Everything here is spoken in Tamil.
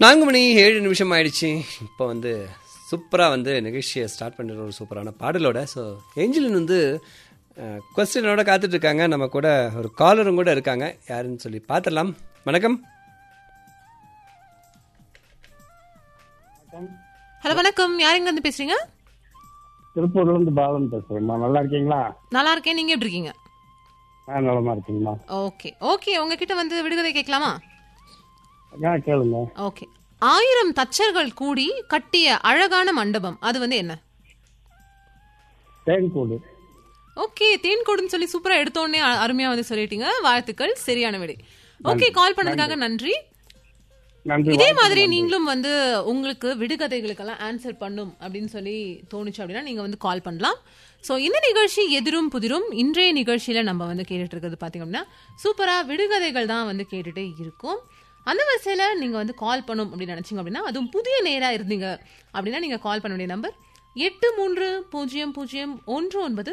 நான்கு மணி ஏழு நிமிஷம் ஆயிடுச்சு இப்போ வந்து சூப்பராக வந்து நிகழ்ச்சியை ஸ்டார்ட் பண்ணுற ஒரு சூப்பரான பாடலோட ஸோ ஏஞ்சலின் வந்து கொஸ்டினோட காத்துட்டு இருக்காங்க நம்ம கூட ஒரு காலரும் கூட இருக்காங்க யாருன்னு சொல்லி பார்த்துடலாம் வணக்கம் ஹலோ வணக்கம் யாருங்க இருந்து பேசுறீங்க திருப்பூர்ல இருந்து பாலன் பேசுறேம்மா நல்லா இருக்கீங்களா நல்லா இருக்கேன் நீங்க எப்படி இருக்கீங்க ஆ நலமா இருக்கீங்களா ஓகே ஓகே உங்ககிட்ட வந்து விடுகதை கேட்கலாமா ஆ கேளுங்க ஓகே ஆயிரம் தச்சர்கள் கூடி கட்டிய அழகான மண்டபம் அது வந்து என்ன தேன்கூடு ஓகே தேன் கொடுன்னு சொல்லி சூப்பரா எடுத்த உடனே அ- அருமையா வந்து சொல்லிட்டீங்க வாழ்த்துக்கள் சரியான விடை ஓகே கால் பண்ணதுக்காக நன்றி நன்றி இதே மாதிரி நீங்களும் வந்து உங்களுக்கு விடுகதைகளுக்கெல்லாம் ஆன்சர் பண்ணும் அப்படின்னு சொல்லி தோணுச்சு அப்படின்னா நீங்க வந்து கால் பண்ணலாம் ஸோ இந்த நிகழ்ச்சி எதிரும் புதிரும் இன்றைய நிகழ்ச்சியில நம்ம வந்து கேட்டுட்டு இருக்கிறது பாத்தீங்க அப்படின்னா சூப்பரா விடுகதைகள் தான் வந்து கேட்டுட்டே இருக்கும் அந்த வரிசையில நீங்க வந்து கால் பண்ணும் அப்படின்னு நினைச்சீங்க அப்படின்னா அதுவும் புதிய நேரா இருந்தீங்க அப்படின்னா நீங்க கால் பண்ண வேண்டிய நம்பர் எட்டு மூன்று பூஜ்ஜியம் பூஜ்ஜியம் ஒன்று ஒன்பது